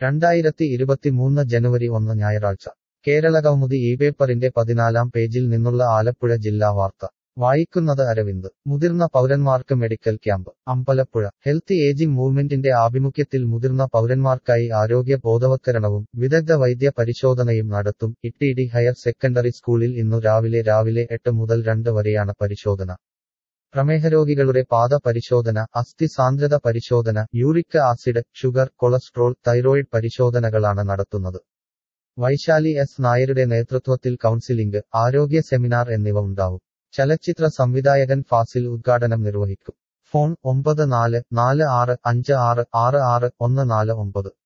രണ്ടായിരത്തി ഇരുപത്തിമൂന്ന് ജനുവരി ഒന്ന് ഞായറാഴ്ച കേരള കൗമുദി ഈ പേപ്പറിന്റെ പതിനാലാം പേജിൽ നിന്നുള്ള ആലപ്പുഴ ജില്ലാ വാർത്ത വായിക്കുന്നത് അരവിന്ദ് മുതിർന്ന പൗരന്മാർക്ക് medical camp Ambalappuzha healthy ageing മൂവ്മെന്റിന്റെ ആഭിമുഖ്യത്തിൽ മുതിർന്ന പൗരന്മാർക്കായി ആരോഗ്യ ബോധവത്കരണവും വിദഗ്ധ വൈദ്യ പരിശോധനയും നടത്തും ഇട്ടിഡി ഹയർ സെക്കൻഡറി സ്കൂളിൽ ഇന്നു രാവിലെ രാവിലെ എട്ട് മുതൽ രണ്ട് വരെയാണ് പരിശോധന പ്രമേഹരോഗികളുടെ പാദ പരിശോധന അസ്ഥി സാന്ദ്രത പരിശോധന uric acid sugar cholesterol thyroid പരിശോധനകളാണ് നടത്തുന്നത് വൈശാലി എസ് നായരുടെ നേതൃത്വത്തിൽ കൗൺസിലിംഗ് ആരോഗ്യ സെമിനാർ എന്നിവ ഉണ്ടാവും ചലച്ചിത്ര സംവിധായകൻ ഫാസിൽ ഉദ്ഘാടനം നിർവഹിക്കും ഫോൺ ഒമ്പത് നാല് നാല് ആറ് അഞ്ച് ആറ് ആറ് ആറ് ഒന്ന് നാല് ഒമ്പത്